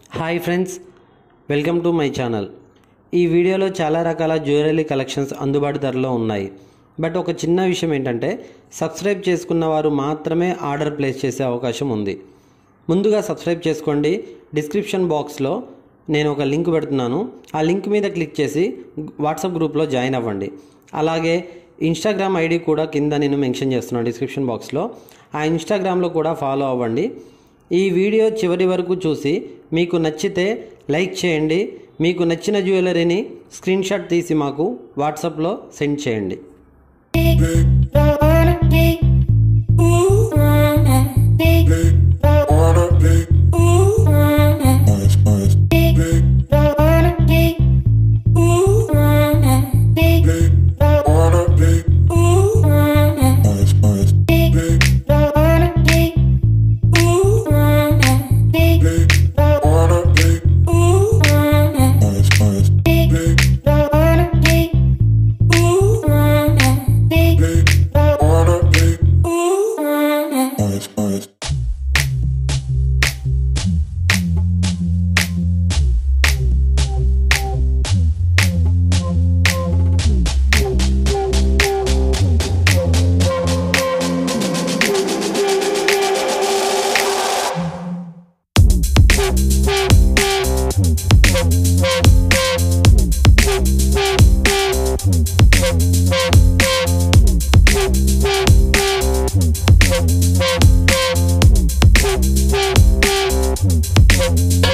Hi friends welcome to my channel ఈ వీడియోలో చాలా రకాల జ్యువెలరీ కలెక్షన్స్ అందుబాటు ధరలో ఉన్నాయి బట్ ఒక చిన్న విషయం ఏంటంటే సబ్స్క్రైబ్ చేసుకున్న వారు మాత్రమే ఆర్డర్ ప్లేస్ చేసే అవకాశం ఉంది ముందుగా సబ్స్క్రైబ్ చేసుకోండి డిస్క్రిప్షన్ బాక్స్లో నేను ఒక లింక్ పెడుతున్నాను ఆ లింక్ మీద క్లిక్ చేసి వాట్సాప్ గ్రూప్లో జాయిన్ అవ్వండి అలాగే ఇన్స్టాగ్రామ్ ఐడి కూడా కింద నేను మెన్షన్ చేస్తున్నాను డిస్క్రిప్షన్ బాక్స్లో ఆ ఇన్స్టాగ్రామ్లో కూడా ఫాలో అవ్వండి ఈ వీడియో చివరి వరకు చూసి మీకు నచ్చితే లైక్ చేయండి మీకు నచ్చిన జ్యువెలరీని స్క్రీన్ షాట్ తీసి మాకు వాట్సాప్లో సెండ్ చేయండి Don't wanna be. Ooh, wanna be. Don't wanna be. Ooh, wanna be. Don't wanna be. Ooh, wanna be. Don't wanna be. Ooh, wanna be. Don't wanna be. Ooh, wanna be. Don't wanna be. Ooh, wanna be. Don't wanna be. Ooh, wanna be. Don't wanna be. Ooh, wanna Thank